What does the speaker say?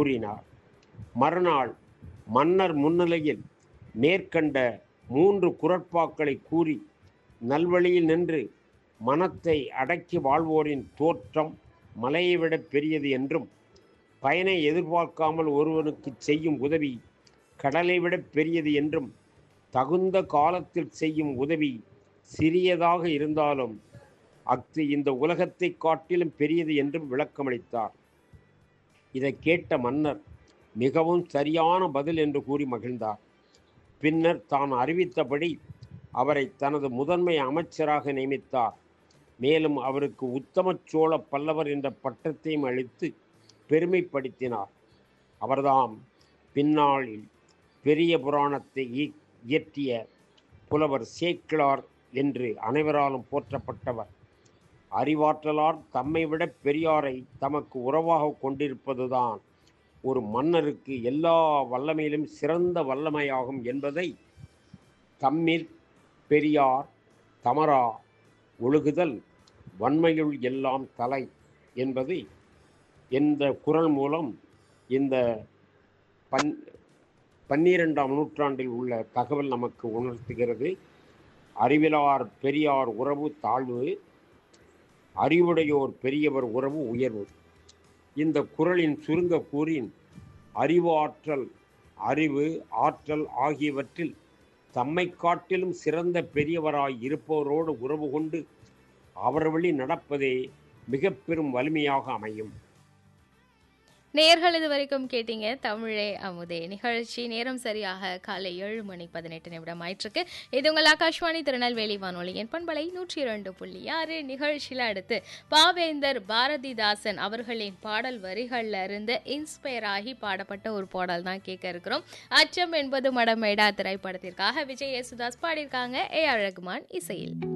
கூறினார் மறுநாள் மன்னர் முன்னிலையில் மேற்கண்ட மூன்று குரட்பாக்களை கூறி நல்வழியில் நின்று மனத்தை அடக்கி வாழ்வோரின் தோற்றம் மலையை விட பெரியது என்றும் பயனை எதிர்பார்க்காமல் ஒருவனுக்கு செய்யும் உதவி கடலை விட பெரியது என்றும் தகுந்த காலத்தில் செய்யும் உதவி சிறியதாக இருந்தாலும் அஃது இந்த உலகத்தை காட்டிலும் பெரியது என்றும் விளக்கமளித்தார் இதை கேட்ட மன்னர் மிகவும் சரியான பதில் என்று கூறி மகிழ்ந்தார் பின்னர் தான் அறிவித்தபடி அவரை தனது முதன்மை அமைச்சராக நியமித்தார் மேலும் அவருக்கு உத்தம சோழ பல்லவர் என்ற பட்டத்தையும் அளித்து பெருமைப்படுத்தினார் அவர்தாம் பின்னாளில் பெரிய புராணத்தை இய- இயற்றிய புலவர் சேக்கிழார் என்று அனைவராலும் போற்றப்பட்டவர் அறிவாற்றலார் தம்மை விட பெரியாரை தமக்கு உறவாக கொண்டிருப்பதுதான் ஒரு மன்னருக்கு எல்லா வல்லமையிலும் சிறந்த வல்லமையாகும் என்பதை தம்மில் பெரியார் தமரா ஒழுகுதல் வன்மையுள் எல்லாம் தலை என்பது இந்த குரல் மூலம் இந்த பன் பன்னிரெண்டாம் நூற்றாண்டில் உள்ள தகவல் நமக்கு உணர்த்துகிறது அறிவிலார் பெரியார் உறவு தாழ்வு அறிவுடையோர் பெரியவர் உறவு உயர்வு இந்த குறளின் சுருங்க கூறின் அறிவாற்றல் அறிவு ஆற்றல் ஆகியவற்றில் தம்மை காட்டிலும் சிறந்த பெரியவராய் இருப்பவரோடு உறவு கொண்டு அவர் வழி நடப்பதே மிக பெரும் வலிமையாக அமையும் நேர்கள் இது வரைக்கும் கேட்டீங்க தமிழே அமுதே நிகழ்ச்சி நேரம் சரியாக காலை ஏழு மணி பதினெட்டு நிமிடம் ஆயிட்டிருக்கு இது உங்கள் ஆகாஷ்வாணி திருநெல்வேலி வானொலியின் பண்பலை நூற்றி இரண்டு புள்ளி ஆறு நிகழ்ச்சியில் அடுத்து பாவேந்தர் பாரதிதாசன் அவர்களின் பாடல் வரிகள்ல இருந்து இன்ஸ்பயர் ஆகி பாடப்பட்ட ஒரு பாடல் தான் கேட்க இருக்கிறோம் அச்சம் என்பது மடமேடா திரைப்படத்திற்காக விஜய் யேசுதாஸ் பாடியிருக்காங்க ஏ ஆர் ரகுமான் இசையில்